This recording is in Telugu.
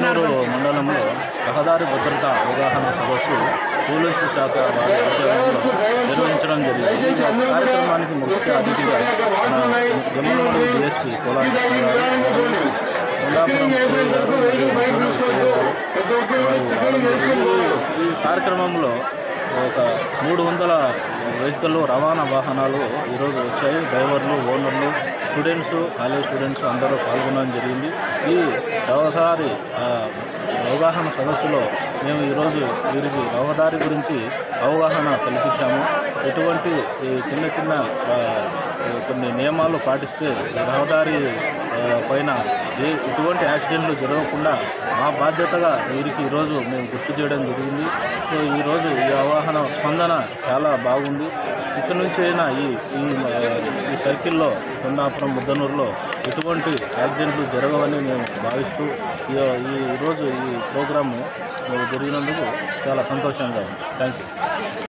పొంగనూరు మండలంలో రహదారి భద్రత అవగాహన సదస్సు పోలీసు శాఖ వారి ఆధ్వర్యంలో నిర్వహించడం జరిగింది ఈ కార్యక్రమానికి ముఖ్య అతిథిగా మన జమ్మలమడుగు డిఎస్పీ కోలా కృష్ణ గారు కొండాపురం సిఐ గారు మరియు పొంగనూరు సిఐ గారు వారు రావడం జరిగింది. ఈ కార్యక్రమంలో ఒక మూడు వందల వెహికల్ రవాణా వాహనాలు ఈరోజు వచ్చాయి డ్రైవర్లు ఓనర్లు స్టూడెంట్స్ కాలేజ్ స్టూడెంట్స్ అందరూ పాల్గొనడం జరిగింది ఈ రహదారి ఆ, అవగాహన సదస్సులో మేము ఈరోజు వీరికి రహదారి గురించి అవగాహన కల్పించాము ఎటువంటి ఈ చిన్న చిన్న ఆ, కొన్ని నియమాలు పాటిస్తే రహదారి ఆ, పైన ఏ ఎటువంటి యాక్సిడెంట్లు జరగకుండా మా బాధ్యతగా వీరికి ఈరోజు మేము గుర్తు చేయడం జరిగింది సో ఈరోజు ఈ అవగాహన స్పందన చాలా బాగుంది ఇక్కడ నుంచి అయినా ఈ ఈ ఈ సర్కిల్లో కొండాపురం ముద్దనూరులో ఎటువంటి యాక్సిడెంట్లు జరగవని మేము భావిస్తూ ఈ ఈ ఈరోజు ఈ ప్రోగ్రాము జరిగినందుకు చాలా సంతోషంగా ఉంది థ్యాంక్ యూ